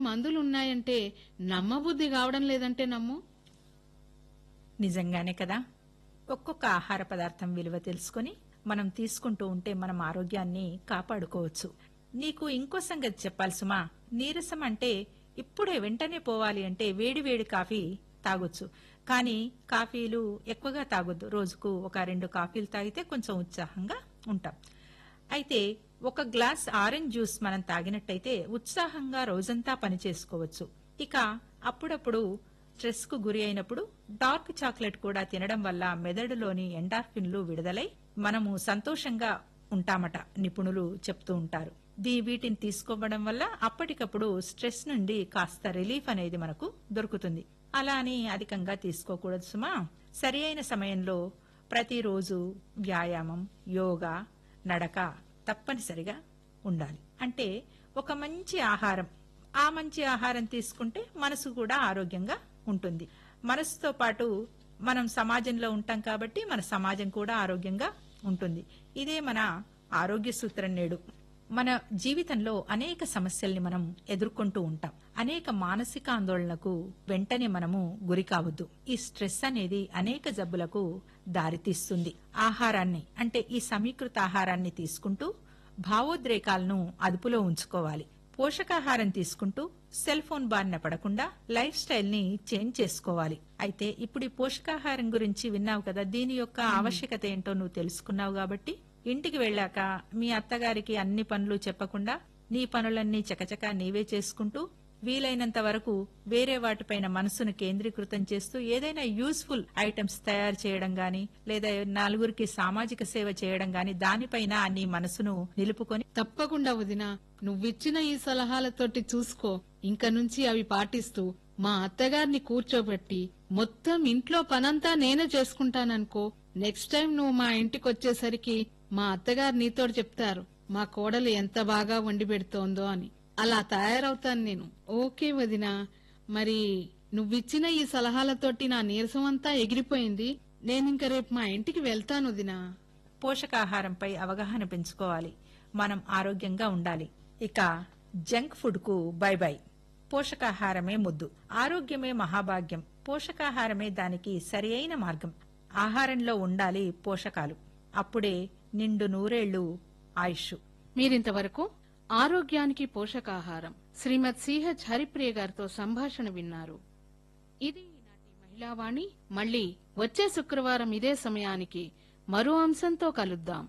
మందులు ఉన్నాయంటే నమ్మబుద్ధి కావడం లేదంటే నమ్ము నిజంగానే కదా ఒక్కొక్క ఆహార పదార్థం విలువ తెలుసుకొని మనం తీసుకుంటూ ఉంటే మనం ఆరోగ్యాన్ని కాపాడుకోవచ్చు నీకు ఇంకో సంగతి చెప్పాలి సుమా నీరసం అంటే ఇప్పుడే వెంటనే పోవాలి అంటే వేడి వేడి కాఫీ తాగొచ్చు కానీ కాఫీలు ఎక్కువగా తాగొద్దు రోజుకు ఒక రెండు కాఫీలు తాగితే కొంచెం ఉత్సాహంగా ఉంటాం అయితే ఒక గ్లాస్ ఆరెంజ్ జ్యూస్ మనం తాగినట్టయితే ఉత్సాహంగా రోజంతా పని చేసుకోవచ్చు ఇక అప్పుడప్పుడు స్ట్రెస్ కు గురి అయినప్పుడు డార్క్ చాక్లెట్ కూడా తినడం వల్ల మెదడులోని ఎండార్ఫిన్లు విడుదలై మనము సంతోషంగా ఉంటామట నిపుణులు చెప్తూ ఉంటారు దీ వీటిని తీసుకోవడం వల్ల అప్పటికప్పుడు స్ట్రెస్ నుండి కాస్త రిలీఫ్ అనేది మనకు దొరుకుతుంది అలా అని అధికంగా తీసుకోకూడదు సుమా సరి అయిన సమయంలో ప్రతిరోజు వ్యాయామం యోగా నడక తప్పనిసరిగా ఉండాలి అంటే ఒక మంచి ఆహారం ఆ మంచి ఆహారం తీసుకుంటే మనసు కూడా ఆరోగ్యంగా ఉంటుంది మనసుతో పాటు మనం సమాజంలో ఉంటాం కాబట్టి మన సమాజం కూడా ఆరోగ్యంగా ఉంటుంది ఇదే మన ఆరోగ్య సూత్రం నేడు మన జీవితంలో అనేక సమస్యల్ని మనం ఎదుర్కొంటూ ఉంటాం అనేక మానసిక ఆందోళనకు వెంటనే మనము గురి కావద్దు ఈ స్ట్రెస్ అనేది అనేక జబ్బులకు దారితీస్తుంది ఆహారాన్ని అంటే ఈ సమీకృత ఆహారాన్ని తీసుకుంటూ భావోద్రేకాలను అదుపులో ఉంచుకోవాలి పోషకాహారం తీసుకుంటూ సెల్ ఫోన్ బారిన పడకుండా లైఫ్ స్టైల్ ని చేంజ్ చేసుకోవాలి అయితే ఇప్పుడు ఈ పోషకాహారం గురించి విన్నావు కదా దీని యొక్క ఆవశ్యకత ఏంటో నువ్వు తెలుసుకున్నావు కాబట్టి ఇంటికి వెళ్ళాక మీ అత్తగారికి అన్ని పనులు చెప్పకుండా నీ పనులన్నీ చకచకా నీవే చేసుకుంటూ వీలైనంత వరకు వేరే వాటిపైన మనసును కేంద్రీకృతం చేస్తూ ఏదైనా యూస్ఫుల్ ఐటమ్స్ తయారు చేయడం గాని లేదా నలుగురికి సామాజిక సేవ చేయడం గాని దానిపైన నీ మనసును నిలుపుకొని తప్పకుండా వదినా నువ్విచ్చిన ఈ సలహాలతోటి చూసుకో ఇంక నుంచి అవి పాటిస్తూ మా అత్తగారిని కూర్చోబెట్టి మొత్తం ఇంట్లో పనంతా నేనే చేసుకుంటాననుకో నెక్స్ట్ టైం నువ్వు మా ఇంటికి వచ్చేసరికి మా అత్తగారు నీతో చెప్తారు మా కోడలు ఎంత బాగా వండి పెడుతోందో అని అలా తయారవుతాను నేను ఓకే వదినా మరి నువ్విచ్చిన ఈ సలహాలతోటి నా నీరసం అంతా ఎగిరిపోయింది నేనింక రేపు మా ఇంటికి వెళ్తాను వదినా పోషకాహారంపై అవగాహన పెంచుకోవాలి మనం ఆరోగ్యంగా ఉండాలి ఇక జంక్ ఫుడ్ కు బై బై పోషకాహారమే ముద్దు ఆరోగ్యమే మహాభాగ్యం పోషకాహారమే దానికి సరి అయిన మార్గం ఆహారంలో ఉండాలి పోషకాలు అప్పుడే నిండు నూరేళ్లు ఆయుష్ మీరింతవరకు ఆరోగ్యానికి పోషకాహారం శ్రీమద్ సిహెచ్ హరిప్రియ గారితో సంభాషణ విన్నారు ఇది ఈనాటి మహిళావాణి మళ్ళీ వచ్చే శుక్రవారం ఇదే సమయానికి మరో అంశంతో కలుద్దాం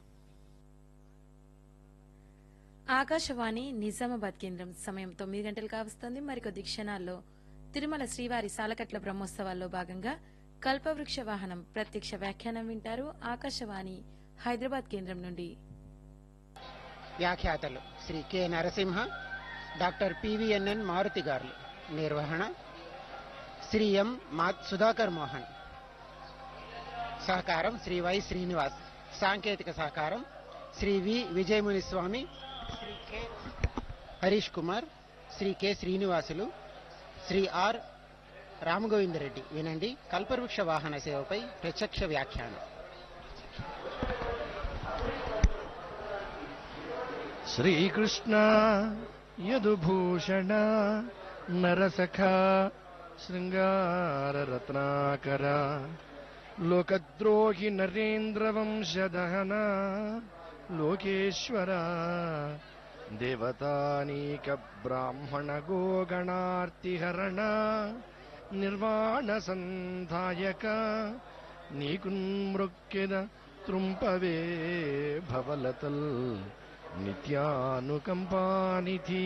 ఆకాశవాణి నిజామాబాద్ కేంద్రం సమయం తొమ్మిది గంటలు కావస్తోంది మరికొద్ది క్షణాల్లో తిరుమల శ్రీవారి సాలకట్ల బ్రహ్మోత్సవాల్లో భాగంగా కల్పవృక్ష వాహనం ప్రత్యక్ష వ్యాఖ్యానం వింటారు ఆకాశవాణి హైదరాబాద్ కేంద్రం నుండి వ్యాఖ్యాతలు Shri K Narasimha doctor PVNN Maruthi గారు నిర్వహణ శ్రీ ఎం మా సుధాకర్ మోహన్ సహకారం శ్రీ వై శ్రీనివాస్ సాంకేతిక సహకారం Shri V Vijayamuni Swami Shri K Harish Kumar Shri K Srinivasulu Shri R Ramagovindareddy వినండి కల్పవృక్ష వాహన సేవపై ప్రత్యక్ష వ్యాఖ్యానం శ్రీకృష్ణ యదుభూషణ నరసఖ శృంగారరత్నాకర లోకద్రోహి నరేంద్రవంశదహన లోకేశ్వర దేవతానీక బ్రాహ్మణ గోగణార్తిహరణ నిర్వాణ సంధాయక నీకున్మృక్కిన త్రుంపవే భవలతల్ నిత్యానుకంపానిధి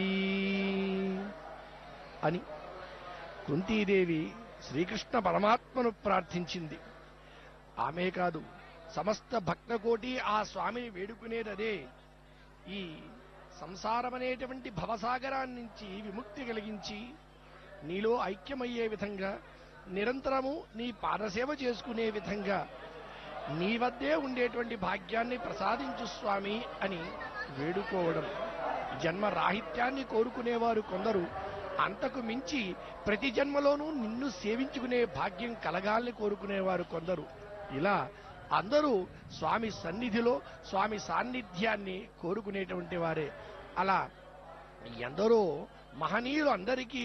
అని కుంతీదేవి శ్రీకృష్ణ పరమాత్మను ప్రార్థించింది ఆమె కాదు సమస్త భక్తకోటి ఆ స్వామిని వేడుకునేదదే ఈ సంసారమనేటువంటి భవసాగరాన్ని నుంచి విముక్తి కలిగించి నీలో ఐక్యమయ్యే విధంగా నిరంతరము నీ పాదసేవ చేసుకునే విధంగా నీ వద్దే ఉండేటువంటి భాగ్యాన్ని ప్రసాదించు స్వామి అని వేడుకోవడం జన్మ రాహిత్యాన్ని కోరుకునేవారు కొందరు అంతకు మించి ప్రతి జన్మలోనూ నిన్ను సేవించుకునే భాగ్యం కలగాలని కోరుకునేవారు కొందరు ఇలా అందరూ స్వామి సన్నిధిలో స్వామి సాన్నిధ్యాన్ని కోరుకునేటువంటి వారే అలా ఎందరో మహనీయులు అందరికీ